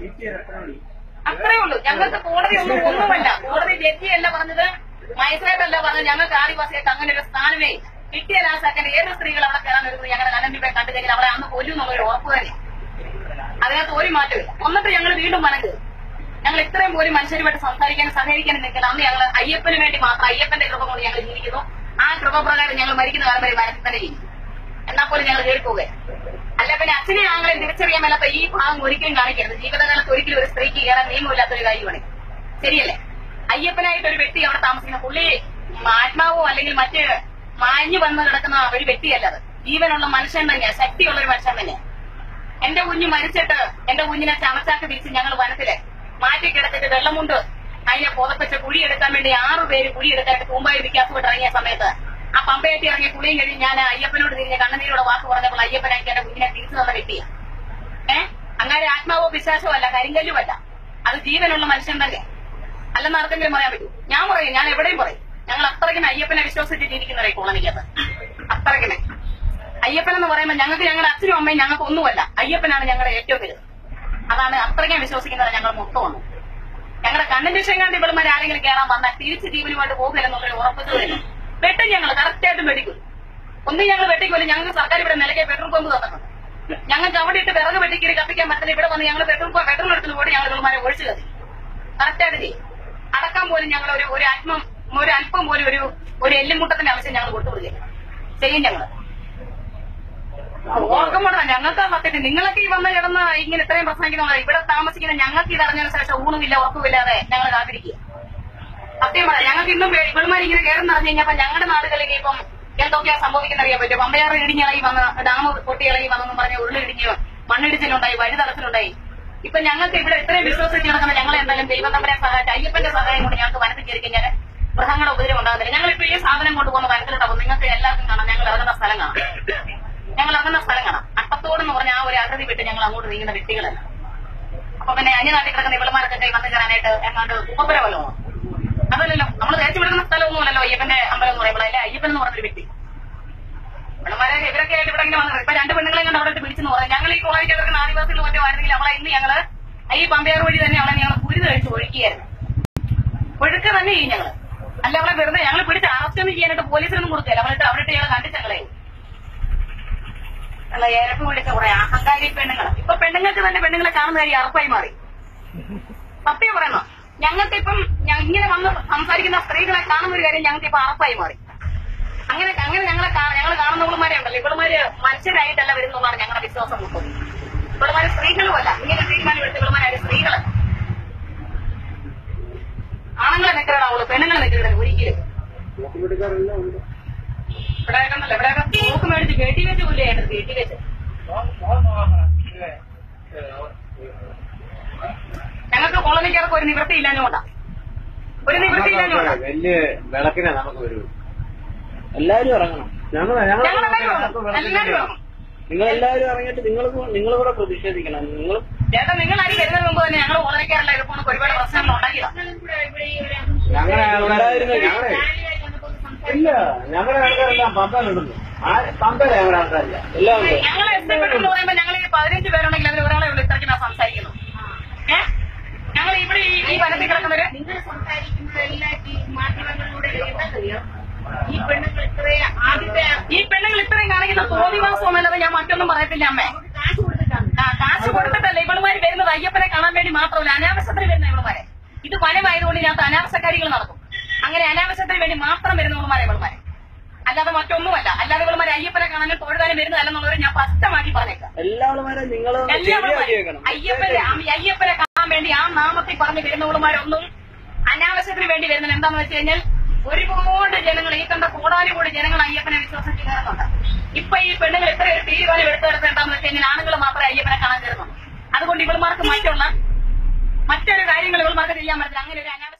അത്രേ ഉള്ളൂ ഞങ്ങൾക്ക് കോടതി ഒന്നും ഒന്നുമല്ല കോടതി ജഡ്ജിയല്ല പറഞ്ഞത് മജിസ്ട്രേറ്റ് അല്ല പറഞ്ഞത് ഞങ്ങൾക്ക് ആദിവാസിയായിട്ട് അങ്ങനെ ഒരു സ്ഥാനമേ ഇല്ല. കിട്ടിയാൽ ആ സെക്കൻഡ് ഏത് സ്ത്രീകൾ അവിടെ കയറാൻ വരുന്നത് ഞങ്ങളുടെ കലണ്ടിപ്പെ കണ്ടു കഴിഞ്ഞാൽ അവളെ അന്ന് കൊല്ലും എന്നുള്ളൊരു ഉറപ്പ് തന്നെ അതിനകത്ത് ഒരു മാറ്റമില്ല എന്നിട്ട് ഞങ്ങൾ വീണ്ടും മനക്ക് ഞങ്ങൾ ഇത്രയും പോലും മനുഷ്യരുമായിട്ട് സംസാരിക്കാനും സഹകരിക്കാനും നിൽക്കണം അന്ന് ഞങ്ങൾ അയ്യപ്പന് വേണ്ടി മാത്രം അയ്യപ്പന്റെ കൃപ കൊണ്ട് ഞങ്ങൾ ജീവിക്കുന്നു ആ കൃപ പ്രകാരം ഞങ്ങൾ മരിക്കുന്ന കാലം വരെ മനസ്സിൽ തന്നെ ജീവിക്കും എന്നാൽ പോലും ഞങ്ങൾ കയറിപ്പോവുക അല്ല പിന്നെ അച്ഛനെ ആങ്ങളെ തിരിച്ചറിയാൻ മേലാത്ത ഈ ഭാഗം ഒരിക്കലും കാണിക്കരുത് ജീവിതകാലത്ത് ഒരിക്കലും ഒരു സ്ത്രീക്ക് കയറാൻ നിയമമില്ലാത്തൊരു കാര്യമാണ് ശരിയല്ലേ അയ്യപ്പനായിട്ട് ഒരു വ്യക്തി അവിടെ താമസിക്കുന്ന പുള്ളി ആത്മാവോ അല്ലെങ്കിൽ മറ്റ് മാഞ്ഞു വന്ന് കിടക്കുന്ന ഒരു വ്യക്തിയല്ല അത് ജീവനുള്ള മനുഷ്യൻ തന്നെയാ ശക്തിയുള്ള ഒരു മനുഷ്യൻ തന്നെയാ എന്റെ കുഞ്ഞ് മരിച്ചിട്ട് എന്റെ കുഞ്ഞിനെ ചമച്ചാക്ക് തിരിച്ച് ഞങ്ങൾ വനത്തില് മാറ്റി കിടത്തിട്ട് വെള്ളമുണ്ട് അതിനെ പുതപ്പിച്ച് കുഴിയെടുക്കാൻ വേണ്ടി ആറു പേര് കുഴിയെടുക്കാനായിട്ട് തൂമ്പായി വിക്കാസ് വിട്ട് ഇറങ്ങിയ സമയത്ത് ആ പമ്പയേറ്റി ഇറങ്ങിയ കുളിയും കഴിഞ്ഞ് ഞാൻ അയ്യപ്പനോട് തിരിഞ്ഞ കണ്ണുനീരോടെ വാക്ക് പറഞ്ഞപ്പോൾ അയ്യപ്പനായിട്ട് എന്റെ കുഞ്ഞിനെ തിരിച്ചു തന്ന വ്യക്തിയാ ഏഹ് അങ്ങനെ ആത്മാവോ വിശ്വാസമോ അല്ല കരിങ്കല്ലുമല്ല അത് ജീവനുള്ള മനുഷ്യൻ തന്നെ അല്ലെന്ന് ആർക്കെങ്കിലും പറയാൻ പറ്റൂ ഞാൻ പറയും ഞാൻ എവിടെയും പറയും ഞങ്ങൾ അത്രയ്ക്കും അയ്യപ്പനെ വിശ്വസിച്ച് ജീവിക്കുന്നവരെ കോളനിക്കകത്ത് അത്രയ്ക്കുമേ അയ്യപ്പൻ എന്ന് പറയുമ്പോൾ ഞങ്ങൾക്ക് ഞങ്ങളുടെ അച്ഛനും അമ്മയും ഞങ്ങൾക്ക് ഒന്നുമല്ല അയ്യപ്പനാണ് ഞങ്ങളുടെ ഏറ്റവും വലുത് അതാണ് അത്രയ്ക്കും വിശ്വസിക്കുന്നത് ഞങ്ങൾ മൊത്തമാണ് ഞങ്ങളുടെ കണ്ണിന്റെ ശേഖാണ്ട് ഇവളുമാർ ആരെങ്കിലും കയറാൻ വന്നാൽ തിരിച്ച് ജീവനുമായിട്ട് പോകില്ലെന്നുള്ളൊരു ഉറപ്പിച്ചു തരും വെട്ടും ഞങ്ങൾ കറക്റ്റായിട്ടും വെടിക്കും ഒന്നും ഞങ്ങൾ വെട്ടിക്കൊല്ലും ഞങ്ങൾക്ക് സർക്കാർ ഇവിടെ നിലയ്ക്ക് പെട്രോൾ പമ്പ് തന്നിട്ടുണ്ട് ഞങ്ങൾക്ക് അവിടെ ഇട്ട് വിറക് വെട്ടിക്കരി കത്തിക്കാൻ പറ്റില്ല ഇവിടെ വന്ന് ഞങ്ങൾ പെട്രോൾ പെട്രോൾ എടുക്കുന്ന പോയി ഞങ്ങൾ ഇവളുമാരെ ഒഴിച്ചു കത്തി കറക്റ്റായിട്ട് ചെയ്യും അടക്കാൻ പോലും ഞങ്ങൾ ഒരു ഒരു ആത്മം ഒരു അല്പം പോലും ഒരു ഒരു എല്ലുമുട്ടത്തിന്റെ ആവശ്യം ഞങ്ങൾ കൊടുത്തുവിടുകയില്ല ചെയ്യും ഞങ്ങള് ഓർക്കുമ്പോഴാ ഞങ്ങൾക്ക് സത്യത്തിൽ നിങ്ങളൊക്കെ ഈ വന്ന് കിടന്ന് ഇങ്ങനെ ഇത്രയും പ്രസംഗിക്കുന്ന ഇവിടെ താമസിക്കുന്ന ഞങ്ങൾക്ക് ഇത് അറിഞ്ഞതിന് ശേഷം ഊണുമില്ല ഉറപ്പുമില്ലാതെ ഞങ്ങൾ കാത്തിരിക്കുക സത്യം പറയാം ഞങ്ങൾക്ക് ഇന്നും ഇവിടുമാർ ഇങ്ങനെ കയറുന്ന അറിഞ്ഞു കഴിഞ്ഞപ്പോ ഞങ്ങളുടെ നാടുകളിൽ ഇപ്പം എന്തൊക്കെയാ സംഭവിക്കുന്ന അറിയാൻ പറ്റും പമ്പയാറ് ഇടിഞ്ഞിളകി വന്ന് ഡാം പൊട്ടി ഇളകി വന്നെന്നും പറഞ്ഞ് ഉരുളിടിഞ്ഞ് മണ്ണിടിച്ചിലുണ്ടായി വഴിതടച്ചിലുണ്ടായി ഇപ്പൊ ഞങ്ങൾക്ക് ഇവിടെ ഇത്രയും വിശ്വസിച്ച് നടക്കുന്ന ഞങ്ങൾ എന്തായാലും ദൈവം തമ്പരെ സഹായിച്ച അയ്യപ്പന്റെ സഹായം കൊണ്ട് ഞങ്ങൾക്ക് വനത്തിൽ കയറി കഴിഞ്ഞാൽ മൃഗങ്ങളുടെ ഉപദ്രവം ഉണ്ടാകുന്നില്ല ഞങ്ങൾ ഇപ്പൊ ഈ സാധനം കൊണ്ടുപോകുന്ന വനത്തിലുണ്ടാവും നിങ്ങൾക്ക് എല്ലാവർക്കും കാണാം ഞങ്ങൾ ഇറങ്ങുന്ന സ്ഥലം കാണാം ഞങ്ങൾ ഇറങ്ങുന്ന സ്ഥലം കാണാം അട്ടത്തോടെന്ന് പറഞ്ഞ ആ ഒരു അഗതി വിട്ട് ഞങ്ങൾ അങ്ങോട്ട് നീങ്ങുന്ന വ്യക്തികളല്ല അപ്പൊ പിന്നെ അന്യനാട്ടിൽ കിടക്കുന്ന ഇവളുമാരൊക്കെ കൈ വന്നു കയറാനായിട്ട് എങ്ങാണ്ട് ഉപപരമല്ലോ അതല്ലല്ലോ നമ്മൾ തേച്ചു വിടുന്ന സ്ഥലമൊന്നുമല്ലല്ലോ അയ്യപ്പന്റെ അമ്പലം എന്ന് പറയുമ്പോൾ അല്ലെ അയ്യപ്പൻ എന്ന് പറഞ്ഞൊരു വ്യക്തി പെണ്ണുമാരെ ഇവരൊക്കെ ആയിട്ട് ഇവിടെ ഇങ്ങനെ വന്നത് ഇപ്പൊ രണ്ട് പെണ്ണുങ്ങളെ കണ്ട് അവിടെ ഇട്ട് പിടിച്ചെന്ന് പറയാം ഞങ്ങൾ ഈ കോളേജിൽ കിടക്കുന്ന ആദിവാസികൾ മറ്റോ ആയിരുന്നെങ്കിൽ അവളെ ഇന്ന് ഞങ്ങള് ഈ പമ്പയാർ വഴി തന്നെ അവളെ ഞങ്ങൾ കുരുത് കഴിച്ച് ഒഴുക്കിയായിരുന്നു ഒഴുക്ക് തന്നെ ചെയ്യും ഞങ്ങള് അല്ല അവളെ വെറുതെ ഞങ്ങൾ പിടിച്ച് അറസ്റ്റ് ഒന്നും ചെയ്യാനായിട്ട് പോലീസിനൊന്നും കൊടുക്കില്ല അവളിട്ട് അവിടെ ഞങ്ങൾ കണ്ടിച്ചങ്ങളെ അല്ല ഏരപ്പ് വിളിച്ച കുറെ അഹങ്കാരി പെണ്ണുങ്ങൾ ഇപ്പൊ പെണ്ണുങ്ങൾക്ക് തന്നെ പെണ്ണുങ്ങളെ കാണുന്ന കാര്യം അറപ്പായി മാറി സത്യം പറയണോ ഞങ്ങൾക്ക് ഇപ്പം ഇങ്ങനെ വന്ന് സംസാരിക്കുന്ന സ്ത്രീകളെ കാണുന്ന ഒരു കാര്യം ഞങ്ങൾക്ക് ഇപ്പൊ അറപ്പായി മാറി അങ്ങനെ അങ്ങനെ ഞങ്ങളെ ഞങ്ങൾ കാണുന്ന ഇവളുമാരെ ഉണ്ടല്ലോ ഇവളുമാര് മനുഷ്യരായിട്ടല്ല വരുന്നതാണ് ഞങ്ങളുടെ വിശ്വാസം മുട്ടത് ഇവളുമാര് സ്ത്രീകളുമല്ല ഇങ്ങനെ തീരുമാനം എടുത്ത് ഇവളുമാരെ സ്ത്രീകള് ആണുങ്ങളെ നിൽക്കണ അവള് പെണ്ണുങ്ങളെ നിൽക്കണ ഒരിക്കലും ഇവിടെ കണ്ടല്ലോ ഇവിടെ തോക്ക് മേടിച്ച് കെട്ടി വെച്ച് കൊല്ലുകയാണ് കെട്ടി വെച്ച് ഞങ്ങൾക്ക് കോളനിക്കാർക്ക് ഒരു നിവൃത്തി ഇല്ലാഞ്ഞോണ്ടാ ഒരു നിവൃത്തി ഇല്ലാഞ്ഞോണ്ടാ വലിയ വിളക്കിനെ നമുക്ക് വരും എല്ലാരും ഇറങ്ങണം ഞങ്ങൾ ഞങ്ങളെല്ലാരും ഇറങ്ങും. എല്ലാരും ഇറങ്ങും. നിങ്ങൾ എല്ലാവരും ഇറങ്ങിയിട്ട് നിങ്ങൾ നിങ്ങൾ കൂടെ പ്രതിഷേധിക്കണം നിങ്ങൾ ചേട്ടാ നിങ്ങൾ ആരും വരുന്നതിന് മുമ്പ് തന്നെ ഞങ്ങൾ കോളനിക്കാരല്ല ഇതുപോലെ ഒരുപാട് പ്രശ്നങ്ങൾ ഉണ്ടാക്കിയതാണ് ഞങ്ങളെ ആൾക്കാരായിരുന്നു ഞങ്ങളെ ഇല്ല ഞങ്ങളുടെ ആൾക്കാരെല്ലാം പമ്പയിലുണ്ടല്ലോ പമ്പയില ഞങ്ങളുടെ ആൾക്കാരില്ല എല്ലാം ഉണ്ട് ഞങ്ങൾ ഇഷ്ടപ്പെട്ടു എന്ന് പറയുമ്പോൾ ഞങ്ങൾ ഈ പതിനഞ്ച് പേരുണ്ടെങ്കിൽ അതിൽ ഒരാളെ ഉള്ളൂ ഇത്രയ്ക്ക് ഞാൻ സംസാരിക്കുന്നു ഏ ഞങ്ങൾ ഇവിടെ ഈ ഈ വനത്തിൽ കിടക്കുന്നവര് നിങ്ങൾ സംസാരിക്കുന്നതെല്ലാം ഈ മാധ്യമങ്ങളിലൂടെ എന്താണെന്നറിയോ ഈ പെണ്ണുങ്ങൾ ഇത്രയും ആദ്യത്തെ ഈ പെണ്ണുങ്ങൾ ഇത്രയും കാണിക്കുന്ന തോന്നിവാസം അല്ലാതെ ഞാൻ മറ്റൊന്നും പറയത്തില്ല അമ്മേ കാശ് കൊടുത്തിട്ടാണ് ആ കാശ് കൊടുത്തിട്ടല്ല ഇവളുമാര് വരുന്നത് അയ്യപ്പനെ കാണാൻ വേണ്ടി മാത്രമല്ല അനാവശ്യത്തിന് വരുന്ന ഇവളുമാരെ ഇത് വനമായതുകൊണ്ട് ഇതിനകത്ത് അനാവശ്യ കാര്യങ്ങൾ നടക്കും അങ്ങനെ അനാവശ്യത്തിന് വേണ്ടി മാത്രം വരുന്ന ഇവളുമാരെ ഇവളുമാരെ അല്ലാതെ മറ്റൊന്നുമല്ല അല്ലാതെ ഇവളുമാരെ അയ്യപ്പനെ കാണാനും തൊഴുതാനും വരുന്നതല്ലെന്നുള്ളവരെ ഞാൻ സ്പഷ്ടമാക്കി പറഞ്ഞേക്കാം എല്ലാവരും നിങ്ങൾ ശരിയാക്കി വെക്കണം അയ്യപ്പനെ അയ്യപ്പനെ കാണാൻ വേണ്ടി ആ നാമത്തിൽ പറഞ്ഞു വരുന്നവളുമാരൊന്നും അനാവശ്യത്തിന് വേണ്ടി വരുന്നത് എന്താന്ന് വെച്ച് കഴിഞ്ഞാൽ ഒരുപാട് ജനങ്ങൾ ഈ കണ്ട കോടാനുകൂടി ജനങ്ങൾ അയ്യപ്പനെ വിശ്വസിച്ച് കയറുന്നുണ്ട് ഇപ്പൊ ഈ പെണ്ണുങ്ങൾ ഇത്ര ഒരു തീരുമാനം എടുത്തെടുത്ത് എന്താന്ന് വെച്ച് കഴിഞ്ഞാൽ ആണുങ്ങൾ മാത്രമേ അയ്യപ്പനെ കാണാൻ കയറുന്നുള്ളൂ അതുകൊണ്ട് ഇവൾമാർക്ക് മറ്റുള്ള മറ്റൊരു കാര്യങ്ങൾ ഇവൾമാർക്ക് ചെയ്യാൻ പറ്റില്ല അങ്ങനെ ഒരു അനാവശ്യ